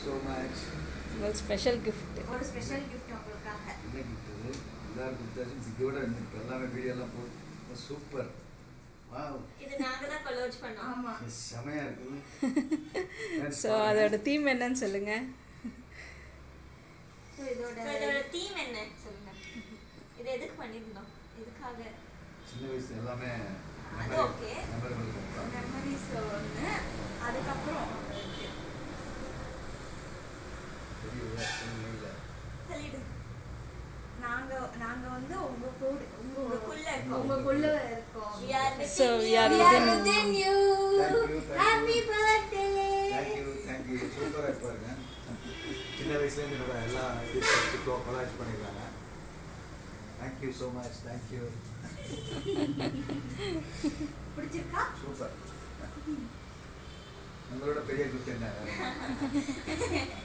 So much உங்களுக்கு special gift ஒரு special gift உங்களுக்காக என்ன gift இது எல்லாரும் கொடுத்தாச்சு இதோட எனக்கு எல்லாமே வீடியோலாம் போட்டு சூப்பர் வா இது நாங்க தான் கொலோஜ் பண்ணோம் ஆமா செமையா இருக்குது ஸோ அதோட தீம் என்னன்னு சொல்லுங்க ஸோ இதோட So, இதோட தீம் என்ன சொல்லுங்க இது எதுக்கு பண்ணிருந்தோம் எதுக்காக சின்ன வயசு எல்லாமே அது okay. மெமரபிள் மெமரிஸ் ஒன்று அதுக்கப்புறம் பெரிய இல்லை சொல்லிடு நாங்க நாங்க வந்து உங்க கூட உங்க உங்களுக்குள்ள இருக்கோம். உங்களுக்குள்ள இருக்கோம் We are within So, we are you. We are within- within you. Thank you, thank Happy you. birthday. Thank you thank you சூப்பராக இருப்பாருங்க சின்ன வயசுலேருந்து என்னோட எல்லா இது கொலாஜ் பண்ணியிருக்காங்க தேங்க்யூ ஸோ மச் தேங்க்யூ பிடிச்சிருக்கா சூப்பர் நம்மளோட பெரிய கிஃப்ட் என்ன